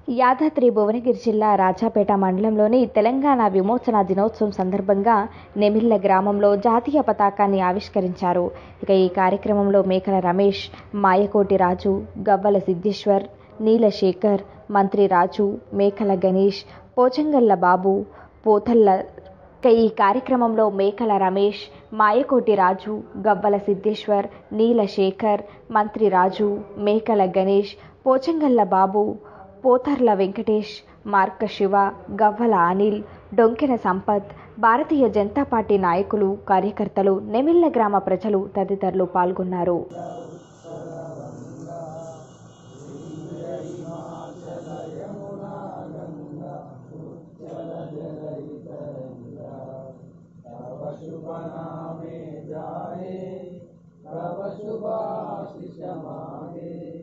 యాదాద్రి భువనగిరి జిల్లా రాజాపేట మండలంలోని తెలంగాణ విమోచన దినోత్సవం సందర్భంగా నెమిళ్ల గ్రామంలో జాతీయ పతాకాన్ని ఆవిష్కరించారు ఇక ఈ కార్యక్రమంలో మేకల రమేష్ మాయకోటి రాజు గవ్వల సిద్ధేశ్వర్ నీలశేఖర్ మంత్రి రాజు మేకల గణేష్ పోచంగల్ల బాబు పోతల్ల ఇక ఈ కార్యక్రమంలో మేకల రమేష్ మాయకోటి రాజు గవ్వల సిద్ధేశ్వర్ నీలశేఖర్ మంత్రి రాజు మేకల గణేష్ పోచంగల్ల బాబు పోతర్ల వెంకటేష్ మార్క శివ గవ్వల అనిల్ డొంకెన సంపత్ భారతీయ జనతా పార్టీ నాయకులు కార్యకర్తలు నెమిళ్ల గ్రామ ప్రజలు తదితరులు పాల్గొన్నారు शुभ नामे जाए प्रभ शुभाशिष मांगे